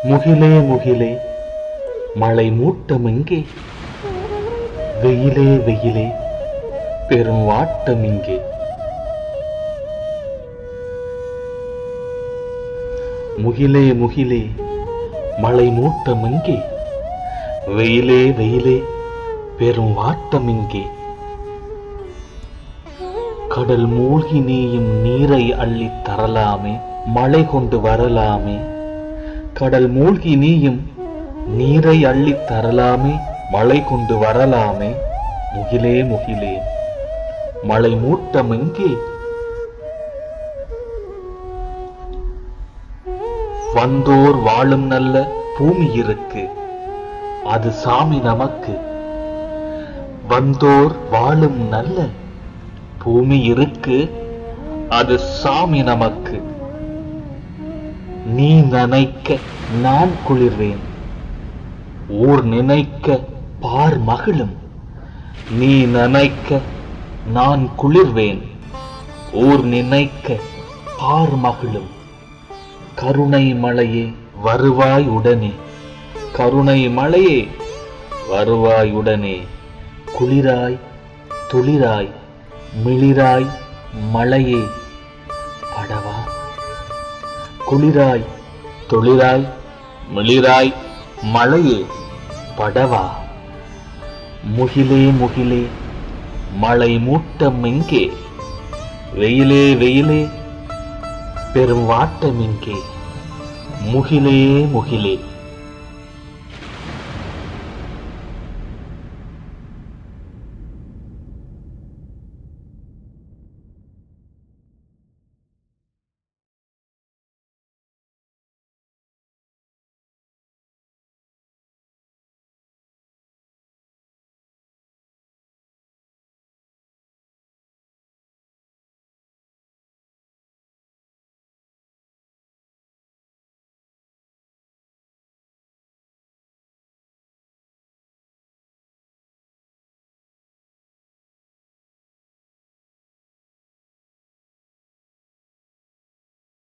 முகிலே முகிலே மழை மூட்டம் எங்கே வெயிலே வெயிலே பெரும் வாட்டம் இங்கே முகிலே முகிலே மழை மூட்டம் எங்கே வெயிலே வெயிலே பெரும் வாட்டம் இங்கே கடல் மூழ்கி நீயும் நீரை அள்ளித் தரலாமே மழை கொண்டு வரலாமே கடல் மூழ்கி நீயும் நீரை அள்ளித் தரலாமே மழை கொண்டு வரலாமே முகிலே முகிலே மழை மூட்டம் எங்கே வந்தோர் வாழும் நல்ல பூமி இருக்கு அது சாமி நமக்கு வந்தோர் வாழும் நல்ல பூமி இருக்கு அது சாமி நமக்கு நீ நினைக்க நான் குளிர்வேன் ஊர் நினைக்க பார் மகிழும் நீ நினைக்க நான் குளிர்வேன் ஊர் நினைக்க பார் மகிழும் கருணை மழையே வருவாய் உடனே கருணை மழையே வருவாய் உடனே குளிராய் துளிராய் மிளிராய் மழையே படவா குளிராய் துளிராய் மிளிராய் மழையே படவா முகிலே முகிலே மழை மூட்டம் எங்கே வெயிலே வெயிலே பெரும் வாட்டம் எங்கே முகிலே முகிலே